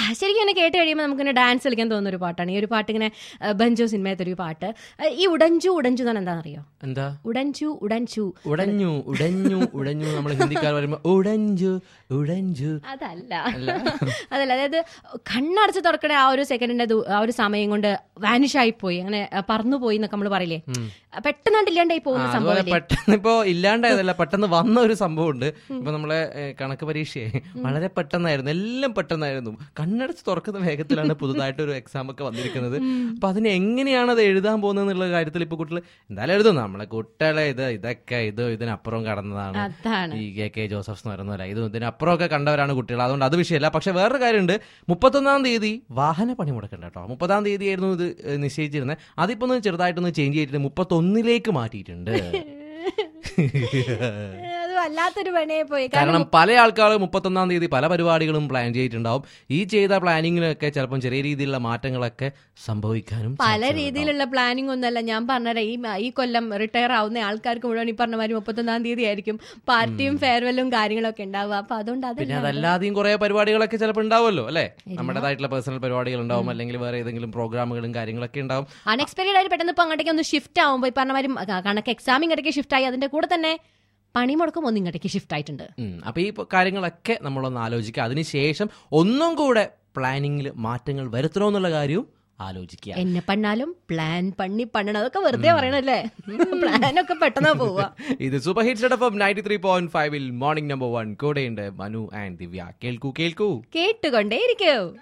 ശരിക്കും ഇങ്ങനെ കേട്ട് കഴിയുമ്പോൾ നമുക്കിങ്ങനെ ഡാൻസ് കളിക്കാൻ തോന്നുന്ന ഒരു പാട്ടാണ് ഈ ഒരു പാട്ട് ഇങ്ങനെ ആ, ബഞ്ചു സിനിമയത്തെ ഒരു പാട്ട് ആ, ഈ ഉടഞ്ചു ഉടഞ്ചു എന്നാണ് എന്താണെന്നറിയോ എന്താ ഉടഞ്ചു ഉടഞ്ചു ഉടഞ്ഞു ഉടഞ്ഞു ഉടഞ്ഞു നമ്മൾ ഹിന്ദിക്കാർ വരുമ്പോ ഉടഞ്ചു ഉടഞ്ചു അതല്ല അതല്ല അതായത് കണ്ണടച്ച് തുറക്കണ ആ ഒരു സെക്കൻഡിന്റെ ആ ഒരു സമയം കൊണ്ട് വാനിഷ് ആയി പോയി അങ്ങനെ ആ, പറന്നു പോയി എന്നൊക്കെ നമ്മൾ പറയില്ലേ പെട്ടെന്നാണ്ട് ഇല്ലാണ്ടായി പോകുന്ന ആ, അതുപോലെ സംഭവം പെട്ടെന്ന് ഇപ്പോ ഇല്ലാണ്ടായതല്ല പെട്ടെന്ന് വന്ന ഒരു സംഭവം ഉണ്ട് ഇപ്പൊ നമ്മളെ ഏ, കണക്ക് പരീക്ഷയെ വളരെ പെട്ടെന്നായിരുന്നു എല്ലാം പെട്ടെന്നായിരുന്നു കണ്ണടച്ച് തുറക്കുന്ന വേഗത്തിലാണ് പുതുതായിട്ട് ഒരു എക്സാം ഒക്കെ വന്നിരിക്കുന്നത് അപ്പൊ അതിന് എങ്ങനെയാണ് അത് എഴുതാൻ പോകുന്നത് എന്നുള്ള കാര്യത്തിൽ ഇപ്പൊ കുട്ടികൾ എന്തായാലും എഴുതും നമ്മളെ കുട്ടികളെ ഇത് ഇതൊക്കെ ഇത് ഇതിനപ്പുറം കടന്നതാണ് അതാണ് ഈ കെ കെ ജോസഫ് എന്ന് പറയുന്ന പോലെ ഇത് ഇതിനപ്പുറം ഒക്കെ കണ്ടവരാണ് കുട്ടികൾ അതുകൊണ്ട് അത് വിഷയമല്ല പക്ഷെ വേറൊരു കാര്യമുണ്ട് മുപ്പത്തൊന്നാം തീയതി വാഹന പണി മുടക്കണ്ട കേട്ടോ മുപ്പതാം തീയതി ആയിരുന്നു ഇത് ഏഹ്, നിശ്ചയിച്ചിരുന്നത് അതിപ്പോ ഒന്ന് ചെറുതായിട്ടൊന്ന് ചേഞ്ച് ചെയ്തിട്ട് മുപ്പത്തൊന്നിലേക്ക് മാറ്റിയിട്ടുണ്ട് അത് വല്ലാത്തൊരു പണിയായി പോയി കാരണം കാരണം പല ആൾക്കാരും മുപ്പത്തൊന്നാം തീയതി പല പരിപാടികളും പ്ലാൻ ചെയ്തിട്ടുണ്ടാവും ഈ ചെയ്ത പ്ലാനിങ്ങിലൊക്കെ ചിലപ്പം ചെറിയ രീതിയിലുള്ള മാറ്റങ്ങളൊക്കെ സംഭവിക്കാനും പല സാധ്യതയുണ്ടാവും. രീതിയിലുള്ള പ്ലാനിംഗ് ഒന്നല്ല ഞാൻ പറഞ്ഞ ഈ ഈ കൊല്ലം റിട്ടയർ ആവുന്ന ആൾക്കാർക്ക് മുഴുവൻ ഈ പറഞ്ഞ മാതിരി മുപ്പത്തൊന്നാം തീയതി ആയിരിക്കും പാർട്ടിയും ഫെയർവെല്ലും കാര്യങ്ങളൊക്കെ ഉണ്ടാവുക അപ്പൊ അതുകൊണ്ട് പിന്നെ അതല്ല അതല്ലാതെയും കുറെ പരിപാടികളൊക്കെ ചിലപ്പോൾ ഉണ്ടാവുമല്ലോ അല്ലെ നമ്മുടേതായിട്ടുള്ള പേഴ്സണൽ പരിപാടികൾ ഉണ്ടാവും അല്ലെങ്കിൽ വേറെ ഏതെങ്കിലും പ്രോഗ്രാമുകളും കാര്യങ്ങളൊക്കെ ഉണ്ടാവും അൺഎക്സ്പെക്ടഡ് ആയിട്ട് പെട്ടെന്ന് ഇപ്പൊ അങ്ങോട്ടേക്ക് ഒന്ന് ഷിഫ്റ്റ് ആവുമ്പോൾ ഈ പറഞ്ഞ മാതിരി ക- കണക്ക് എക്സാം ഇങ്ങോട്ടേക്ക് ഷിഫ്റ്റ് ആയി അതിന്റെ കൂടെ തന്നെ പണി മുടക്കും ഒന്ന് ഇങ്ങോട്ടേക്ക് ഷിഫ്റ്റ് ആയിട്ടുണ്ട് ഉം. അപ്പൊ ഈ പ- കാര്യങ്ങളൊക്കെ നമ്മളൊന്ന് ആലോചിക്കുക അതിനുശേഷം ഒന്നും കൂടെ പ്ലാനിങ്ങിൽ മാറ്റങ്ങൾ വരുത്തണോ കാര്യവും ആലോചിക്കുക എന്നെ പണ്ണാലും പ്ലാൻ പണി പണ്ണണം അതൊക്കെ വെറുതെ പറയണല്ലേ പ്ലാനൊക്കെ പെട്ടെന്നാ പോവുക ഇത് super hits F ninety three point ഫൈവിൽ മോർണിംഗ് നമ്പർ വൺ കൂടെയുണ്ട് മനു ആൻഡ് ദിവ്യ കേൾക്കൂ കേൾക്കൂ കേട്ടുകൊണ്ടേയിരിക്കൂ